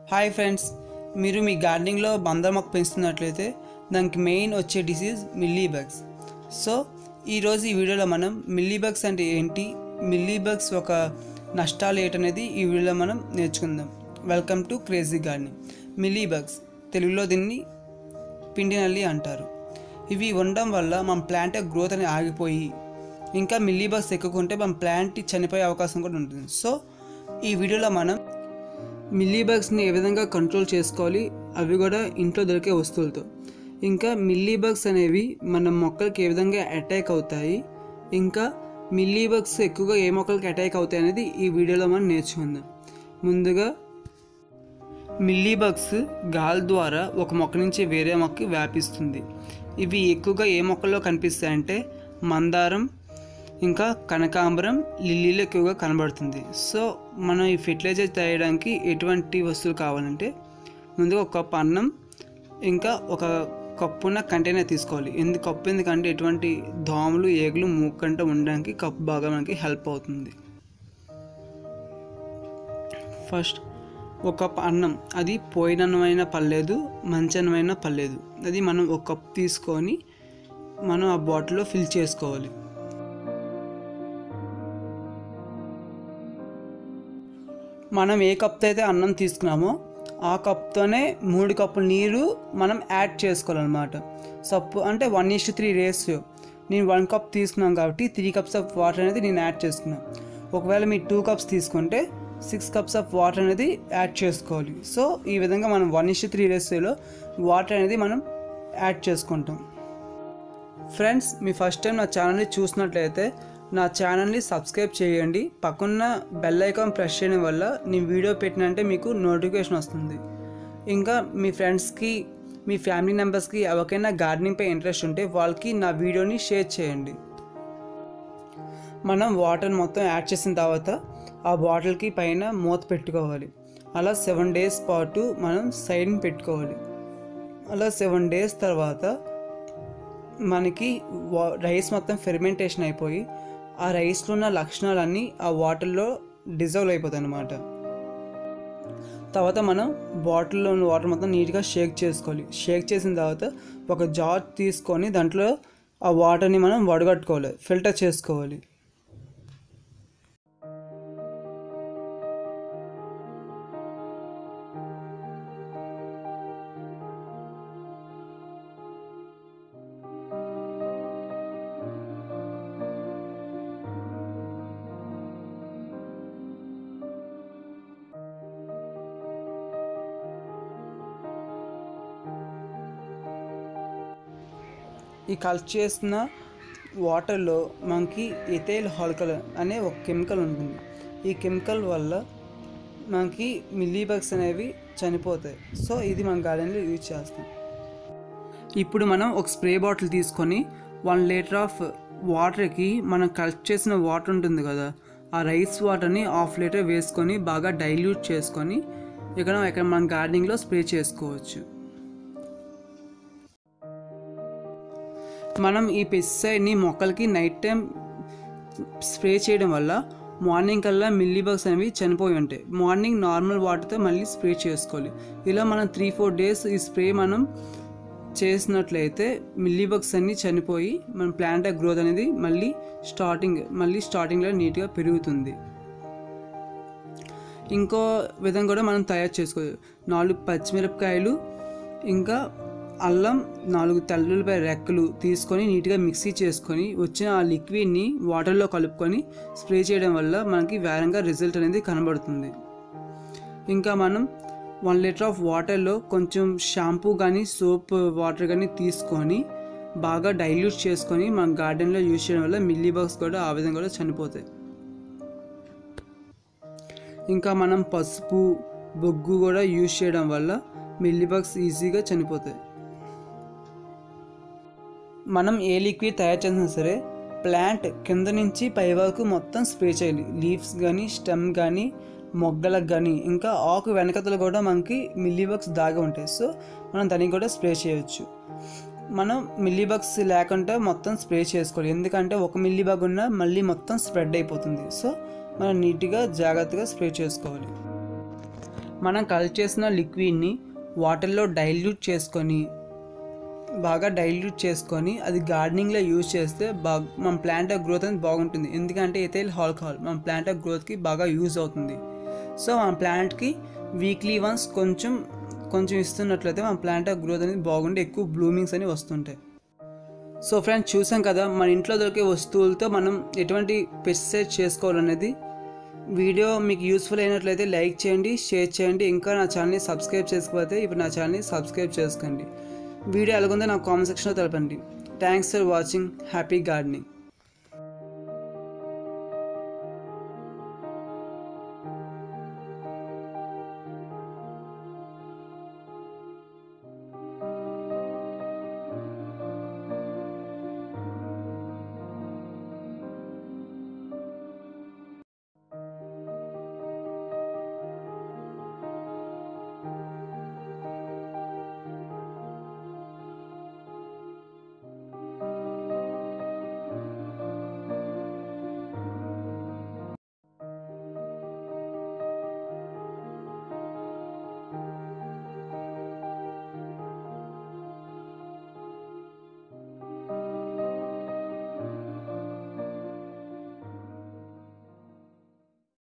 hi friends మీరు మీ గార్డెనింగ్లో బందర్ మొక్క పెంచుతున్నట్లయితే దానికి మెయిన్ వచ్చే డిసీజ్ మిల్లీ బగ్స్ సో ఈరోజు ఈ వీడియోలో మనం మిల్లీ బగ్స్ అంటే ఏంటి మిల్లీ బగ్స్ ఒక నష్టాలు ఏంటనేది ఈ వీడియోలో మనం నేర్చుకుందాం welcome to crazy gardening mealy bugs తెలుగులో దీన్ని పిండి నల్లి అంటారు ఇవి ఉండడం వల్ల మన ప్లాంట్ గ్రోత్ అనేది ఆగిపోయి ఇంకా మిల్లీ బగ్స్ ఎక్కుకుంటే మన ప్లాంట్ చనిపోయే అవకాశం కూడా ఉంటుంది సో ఈ వీడియోలో మనం మిల్లీ బగ్స్ని ఏ విధంగా కంట్రోల్ చేసుకోవాలి అవి కూడా ఇంట్లో దొరికే వస్తువులతో ఇంకా మిల్లీ బగ్స్ అనేవి మన మొక్కలకి ఏ విధంగా అటాక్ అవుతాయి ఇంకా మిల్లీ బగ్స్ ఎక్కువగా ఏ మొక్కలకి అటాక్ అవుతాయి అనేది ఈ వీడియోలో మనం నేర్చుకుందాం ముందుగా మిల్లీ బగ్స్ గాలి ద్వారా ఒక మొక్క నుంచి వేరే మొక్కకి వ్యాపిస్తుంది ఇవి ఎక్కువగా ఏ మొక్కల్లో కనిపిస్తాయంటే మందారం ఇంకా కనకాంబరం లిల్లీలో ఎక్కువగా కనబడుతుంది సో మనం ఈ ఫెర్టిలైజర్ తయారడానికి ఎటువంటి వస్తువులు కావాలంటే ముందుగా ఒక కప్పు అన్నం ఇంకా ఒక కప్పున్న కంటైనర్ తీసుకోవాలి ఎందుకు కప్పు ఎందుకంటే ఎటువంటి దోమలు ఏగులు మూకంట ఉండడానికి కప్పు బాగా మనకి హెల్ప్ అవుతుంది ఫస్ట్ ఒక కప్ అన్నం అది పోయిన అన్నమైన పర్లేదు మంచి అన్నమైన పర్లేదు అది మనం ఒక కప్ తీసుకొని మనం ఆ బాటిల్లో ఫిల్ చేసుకోవాలి మనం ఏ కప్తో అయితే అన్నం తీసుకున్నామో ఆ కప్తోనే మూడు కప్పుల నీరు మనం యాడ్ చేసుకోవాలన్నమాట సప్పు అంటే వన్ ఇస్ త్రీ రేషియో నేను వన్ కప్ తీసుకున్నాను కాబట్టి త్రీ కప్స్ ఆఫ్ వాటర్ అనేది నేను యాడ్ చేసుకున్నాను ఒకవేళ మీరు టూ కప్స్ తీసుకుంటే సిక్స్ కప్స్ ఆఫ్ వాటర్ అనేది యాడ్ చేసుకోవాలి సో ఈ విధంగా మనం వన్ ఇస్ త్రీ రేషియోలో వాటర్ అనేది మనం యాడ్ చేసుకుంటాం ఫ్రెండ్స్ మీ ఫస్ట్ టైం నా ఛానల్ని చూసినట్లయితే నా ఛానల్ని సబ్స్క్రైబ్ చేయండి పక్కన్న బెల్ ఐకాన్ ప్రెస్ చేయడం వల్ల నేను వీడియో పెట్టినంటే మీకు నోటిఫికేషన్ వస్తుంది ఇంకా మీ ఫ్రెండ్స్కి మీ ఫ్యామిలీ మెంబర్స్కి ఎవరికైనా గార్డెనింగ్పై ఇంట్రెస్ట్ ఉంటే వాళ్ళకి నా వీడియోని షేర్ చేయండి మనం వాటర్ మొత్తం యాడ్ చేసిన తర్వాత ఆ బాటిల్కి పైన మూత పెట్టుకోవాలి అలా సెవెన్ డేస్ పాటు మనం సైడ్ని పెట్టుకోవాలి అలా సెవెన్ డేస్ తర్వాత మనకి వా- రైస్ మొత్తం ఫెర్మెంటేషన్ అయిపోయి ఆ రైస్లో ఉన్న లక్షణాలన్నీ ఆ వాటర్లో డిజాల్వ్ అయిపోతాయి అన్నమాట తర్వాత మనం బాటిల్లో ఉన్న వాటర్ మొత్తం నీట్గా షేక్ చేసుకోవాలి షేక్ చేసిన తర్వాత ఒక జార్ తీసుకొని దాంట్లో ఆ వాటర్ని మనం వడగట్టుకోవాలి ఫిల్టర్ చేసుకోవాలి ఈ కల్చర్ చేసిన వాటర్లో మనకి ఎథైల్ హాల్కల్ అనే ఒక కెమికల్ ఉంటుంది ఈ కెమికల్ వల్ల మనకి మిల్లీ బగ్స్ అనేవి చనిపోతాయి సో ఇది మన గార్డెన్లో యూజ్ చేస్తాం ఇప్పుడు మనం ఒక స్ప్రే బాటిల్ తీసుకొని వన్ లీటర్ ఆఫ్ వాటర్కి మనం కలెక్ట్ చేసిన వాటర్ ఉంటుంది కదా ఆ రైస్ వాటర్ని హాఫ్ లీటర్ వేసుకొని బాగా డైల్యూట్ చేసుకొని ఇక్కడ ఇక్కడ మన గార్డెనింగ్లో స్ప్రే చేసుకోవచ్చు మనం ఈ పెస్టిసైడ్ని మొక్కలకి నైట్ టైం స్ప్రే చేయడం వల్ల మార్నింగ్ కల్లా మిల్లీ బగ్స్ అనేవి చనిపోయి ఉంటాయి మార్నింగ్ నార్మల్ వాటర్తో మళ్ళీ స్ప్రే చేసుకోవాలి ఇలా మనం త్రీ ఫోర్ డేస్ ఈ స్ప్రే మనం చేసినట్లయితే మిల్లీ బగ్స్ అన్నీ చనిపోయి మన ప్లాంట్ గ్రోత్ అనేది మళ్ళీ స్టార్టింగ్ మళ్ళీ స్టార్టింగ్లో నీట్గా పెరుగుతుంది ఇంకో విధంగా కూడా మనం తయారు చేసుకోవచ్చు నాలుగు పచ్చిమిరపకాయలు ఇంకా అల్లం నాలుగు తెల్లుల్లిపాయ రెక్కలు తీసుకొని నీట్గా మిక్సీ చేసుకొని వచ్చిన ఆ లిక్విడ్ని వాటర్లో కలుపుకొని స్ప్రే చేయడం వల్ల మనకి వేరంగా రిజల్ట్ అనేది కనబడుతుంది ఇంకా మనం వన్ లీటర్ ఆఫ్ వాటర్లో కొంచెం షాంపూ కానీ సోప్ వాటర్ కానీ తీసుకొని బాగా డైల్యూట్ చేసుకొని మన గార్డెన్లో యూజ్ చేయడం వల్ల మిల్లీ బగ్స్ కూడా ఆ విధంగా కూడా చనిపోతాయి ఇంకా మనం పసుపు బొగ్గు కూడా యూజ్ చేయడం వల్ల మిల్లీ బగ్స్ ఈజీగా చనిపోతాయి మనం ఏ లిక్విడ్ తయారు చేసినా సరే ప్లాంట్ కింద నుంచి పై వరకు మొత్తం స్ప్రే చేయాలి లీవ్స్ కానీ స్టెమ్ కానీ మొగ్గలకు కానీ ఇంకా ఆకు వెనకతలు కూడా మనకి మిల్లీ బగ్స్ దాగి ఉంటాయి సో మనం దానికి కూడా స్ప్రే చేయొచ్చు మనం మిల్లీ బగ్స్ లేకుండా మొత్తం స్ప్రే చేసుకోవాలి ఎందుకంటే ఒక మిల్లీ బగ్ ఉన్నా మళ్ళీ మొత్తం స్ప్రెడ్ అయిపోతుంది సో మనం నీట్గా జాగ్రత్తగా స్ప్రే చేసుకోవాలి మనం కలెక్ట్ చేసిన లిక్విడ్ని వాటర్లో డైల్యూట్ చేసుకొని బాగా డైల్యూట్ చేసుకొని అది గార్డెనింగ్లో యూజ్ చేస్తే బాగా మన ప్లాంట్ గ్రోత్ అనేది బాగుంటుంది ఎందుకంటే ఇథైల్ ఆల్కహాల్ మన ప్లాంట్ గ్రోత్కి బాగా యూజ్ అవుతుంది సో మన ప్లాంట్కి వీక్లీ వన్స్ కొంచెం కొంచెం ఇస్తున్నట్లయితే మన ప్లాంట్ గ్రోత్ అనేది బాగుండి ఎక్కువ బ్లూమింగ్స్ అనేవి వస్తుంటాయి సో ఫ్రెండ్స్ చూసాం కదా మన ఇంట్లో దొరికే వస్తువులతో మనం ఎటువంటి పెస్టిసైడ్ చేసుకోవాలనేది వీడియో మీకు యూస్ఫుల్ అయినట్లయితే లైక్ చేయండి షేర్ చేయండి ఇంకా నా ఛానల్ని సబ్స్క్రైబ్ చేసుకోకపోతే ఇప్పుడు నా ఛానల్ని సబ్స్క్రైబ్ చేసుకోండి వీడియో ఎలాగుందో నాకు కామెంట్ సెక్షన్లో తెలపండి thanks for watching happy gardening